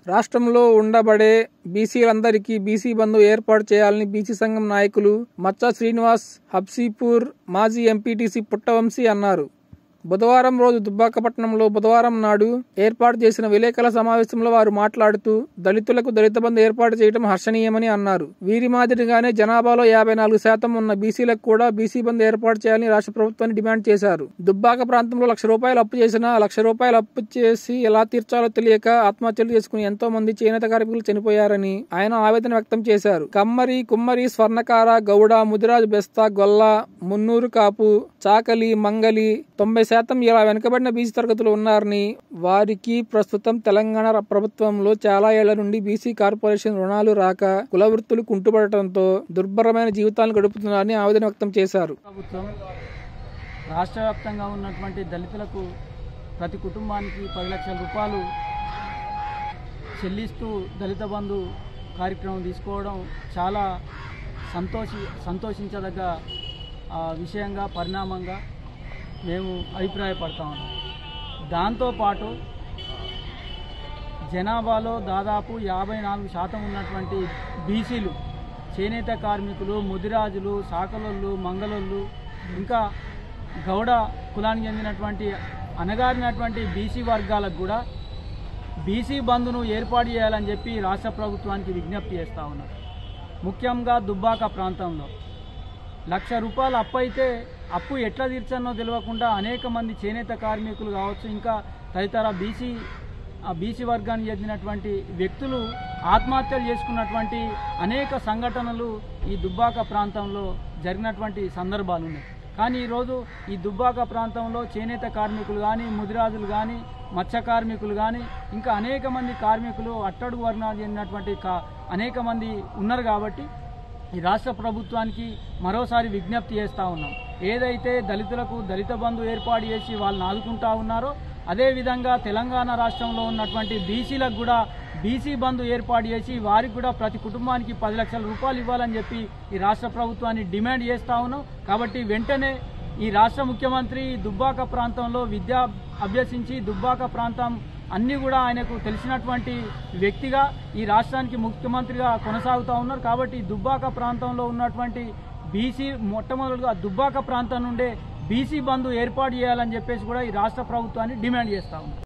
రాష్ట్రంలో ఉండబడే బీసీలందరికీ బీసీ బంధు ఏర్పాటు చేయాలని బీసీ సంఘం నాయకులు మచ్చా శ్రీనివాస్ హబ్సీపూర్ మాజీ ఎంపీటీసీ పుట్టవంశీ అన్నారు బుధవారం రోజు దుబ్బాకపట్నంలో బుధవారం నాడు ఏర్పాటు చేసిన విలేకరుల సమావేశంలో వారు మాట్లాడుతూ దళితులకు దళిత బంధు ఏర్పాటు చేయడం హర్షణీయమని అన్నారు వీరి మాదిరిగానే జనాభాలో యాభై నాలుగు శాతం ఉన్న బీసీలకు కూడా బీసీ బంధు ఏర్పాటు చేయాలని రాష్ట్ర ప్రభుత్వాన్ని డిమాండ్ చేశారు దుబ్బాక ప్రాంతంలో లక్ష రూపాయలు అప్పు చేసినా లక్ష రూపాయలు అప్పు చేసి ఎలా తీర్చాలో తెలియక ఆత్మహత్యలు చేసుకుని ఎంతో మంది చేనేత కార్మికులు చనిపోయారని ఆయన ఆవేదన వ్యక్తం చేశారు కమ్మరి కుమ్మరి స్వర్ణకార గౌడ ముదిరాజు బెస్తా గొల్ల మున్నూరు కాపు చాకలి మంగలి తొంభై శాతం ఇలా వెనుకబడిన బీసీ తరగతులు ఉన్నారని వారికి ప్రస్తుతం తెలంగాణ ర- ప్రభుత్వంలో చాలా ఏళ్ల నుండి బీసీ కార్పొరేషన్ రుణాలు రాక కుల వృత్తులు కుంటుపడటంతో దుర్భరమైన జీవితాలను గడుపుతున్నారని ఆవేదన వ్యక్తం చేశారు ప్రభుత్వం రాష్ట్ర వ్యాప్తంగా ఉన్నటువంటి దళితులకు ప్రతి కుటుంబానికి పది లక్షల రూపాయలు చెల్లిస్తూ దళిత బంధు కార్యక్రమం తీసుకోవడం చాలా సంతోషి సంతోషించదగ్గ ఆ, విషయంగా పరిణామంగా మేము అభిప్రాయపడతా ఉన్నాం దాంతోపాటు జనాభాలో దాదాపు యాభై నాలుగు శాతం ఉన్నటువంటి బీసీలు చేనేత కార్మికులు ముదిరాజులు సాకలోళ్ళు మంగళోళ్ళు ఇంకా గౌడ కులానికి చెందినటువంటి అనగారినటువంటి బీసీ వర్గాలకు కూడా బీసీ బంధును ఏర్పాటు చేయాలని చెప్పి రాష్ట్ర ప్రభుత్వానికి విజ్ఞప్తి చేస్తూ ఉన్నాం ముఖ్యంగా దుబ్బాక ప్రాంతంలో లక్ష రూపాయలు అప్పు అయితే అప్పు ఎట్లా తీర్చానో తెలియకుండా అనేక మంది చేనేత కార్మికులు కావచ్చు ఇంకా తదితర బీసీ ఆ బీసీ వర్గానికి చెందినటువంటి వ్యక్తులు ఆత్మహత్యలు చేసుకున్నటువంటి అనేక సంఘటనలు ఈ దుబ్బాక ప్రాంతంలో జరిగినటువంటి సందర్భాలు ఉన్నాయి కానీ ఈరోజు ఈ దుబ్బాక ప్రాంతంలో చేనేత కార్మికులు కానీ ముదిరాజులు కానీ మత్స్య కార్మికులు కానీ ఇంకా అనేక మంది కార్మికులు అట్టడుగు వర్ణాలు చెందినటువంటి కా అనేక మంది ఉన్నారు కాబట్టి ఈ రాష్ట్ర ప్రభుత్వానికి మరోసారి విజ్ఞప్తి చేస్తూ ఉన్నాం ఏదైతే దళితులకు దళిత బంధు ఏర్పాటు చేసి వాళ్ళని ఆదుకుంటా ఉన్నారో అదేవిధంగా తెలంగాణ రాష్ట్రంలో ఉన్నటువంటి బీసీలకు కూడా బీసీ బంధు ఏర్పాటు చేసి వారికి కూడా ప్రతి కుటుంబానికి పది లక్షల రూపాయలు ఇవ్వాలని చెప్పి ఈ రాష్ట్ర ప్రభుత్వాన్ని డిమాండ్ చేస్తూ ఉన్నాం కాబట్టి వెంటనే ఈ రాష్ట్ర ముఖ్యమంత్రి దుబ్బాక ప్రాంతంలో విద్య అభ్యసించి దుబ్బాక ప్రాంతం అన్నీ కూడా ఆయనకు తెలిసినటువంటి వ్యక్తిగా ఈ రాష్ట్రానికి ముఖ్యమంత్రిగా కొనసాగుతూ ఉన్నారు కాబట్టి ఈ దుబ్బాక ప్రాంతంలో ఉన్నటువంటి బీసీ మొట్టమొదటిగా దుబ్బాక ప్రాంతం నుండే బీసీ బంధు ఏర్పాటు చేయాలని చెప్పేసి కూడా ఈ రాష్ట్ర ప్రభుత్వాన్ని డిమాండ్ చేస్తూ ఉన్నారు